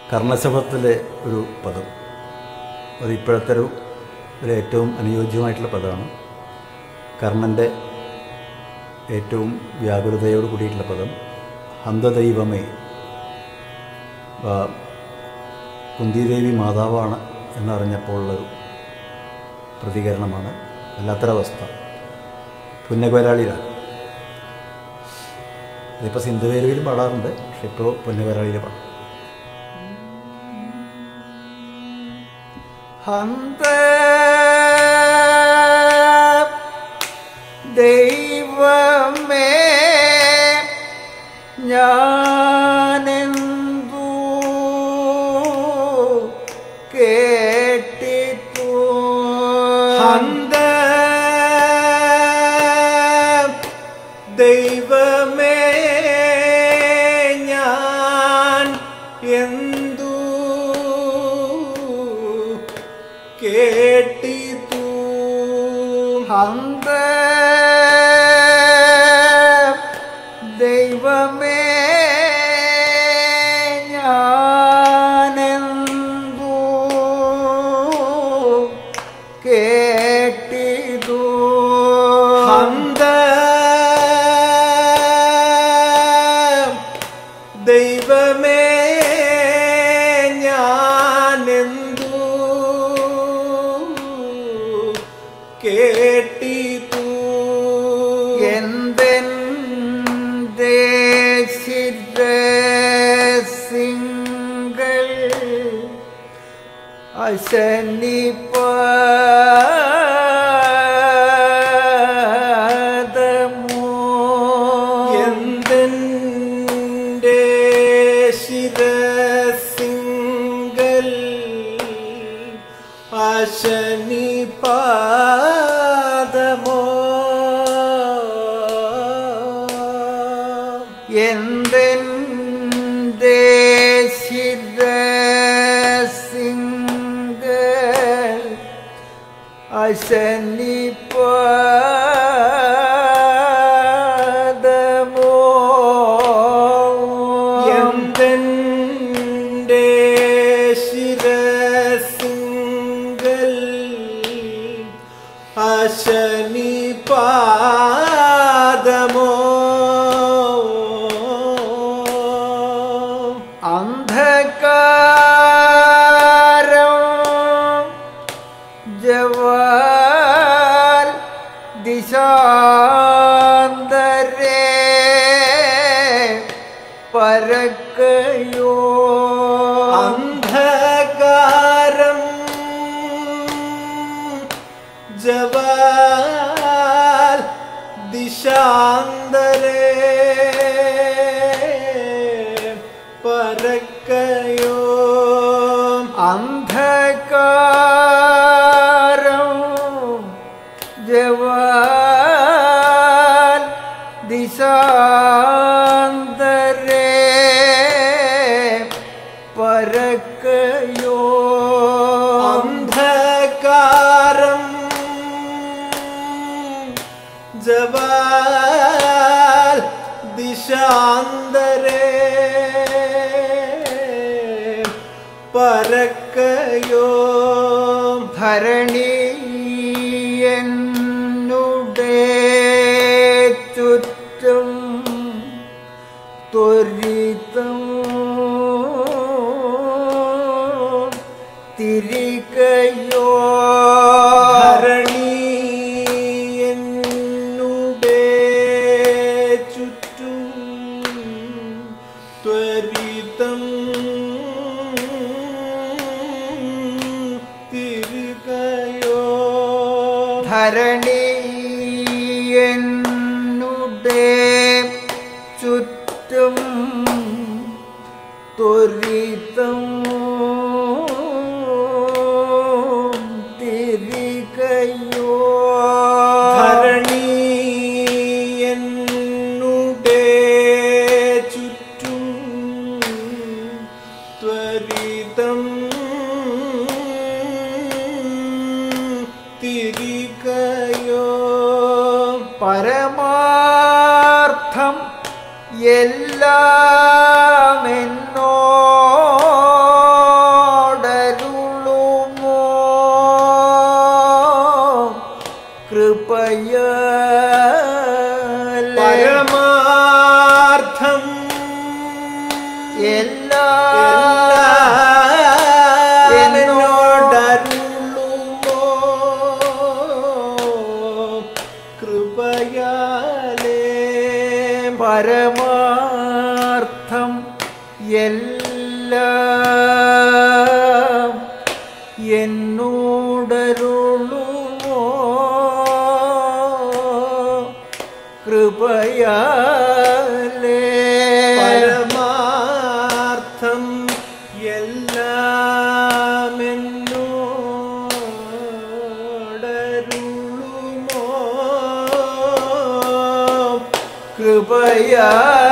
കർണശബത്തിലെ ഒരു പദം അത് ഇപ്പോഴത്തെ ഒരു ഒരു ഏറ്റവും അനുയോജ്യമായിട്ടുള്ള പദമാണ് കർണൻ്റെ ഏറ്റവും വ്യാകുലതയോട് കൂടിയിട്ടുള്ള പദം ഹന്തദൈവമേ ആ, കുന്തിദേവി മാതാവാണ് എന്നറിഞ്ഞപ്പോൾ ഉള്ളൊരു പ്രതികരണമാണ് വല്ലാത്തൊരവസ്ഥ പുന്നകവരാളിയിലാണ് ഇതിപ്പോൾ സിന്ധുവേരുവിലും പാടാറുണ്ട് പക്ഷെ ഇപ്പോൾ പുന്നകവരാളിയിൽ പാടാം ഹന്ത ദൈവമേ ഞാനെന്തു കേട്ടിട്ടു ഹന്ത ദൈവമേ ഞാൻ എന്തു കേട്ടിതു ഹന്ത ദൈവമേ ഞാനെന്തു കേട്ടിതു ഹന്ത ദൈവമേ ഞാനെന്തു കേട്ടിതു എന്തെന്റെ ശിരസിങ്കൾ അശനിപദമോ എന്തെൻ്റെ ശിരസിങ്കൽ അശനി പാദമോ എന്തെന്റെ ശിരസിങ്കൾ അശനിപദമോ എന്തെൻ്റെ ശിരസിങ്കൽ അശനി പാദമോ അന്ധകാരം ജവാൽ ദിശാന്തരേ പരക്കയോ അന്ധകാരം ജവാൽ ദിശാന്തരേ പരക്കയോ അന്ധകാരം ജവാൽ ദിശാന്തരേ പരക്കയോ അന്ധകാരം ജവാൽ ദിശാന്തരേ പരക്കയോ ധരണി എന്നുടെ ചുറ്റും ത്വരിതം തിരികയോ ധരണി എന്നുടെ ചുറ്റും ത്വരിതം തിരുകയോ ധരണി എന്നുടെ ചുറ്റും ത്വരിതം തിരികയോ ധരണി എന്നുടെ ചുറ്റും ത്വരിതം തിരികയോ പരമാർത്ഥം എല്ലാം എന്നോ എല്ലാ എന്നോടരുളുമോ കൃപയാലേ പരമാർത്ഥം എല്ലാം എന്നോടരുളുമോ കൃപയാലേ പരമാർത്ഥം എല്ലാമെന്നോടരുളുമോ കൃപയാലേ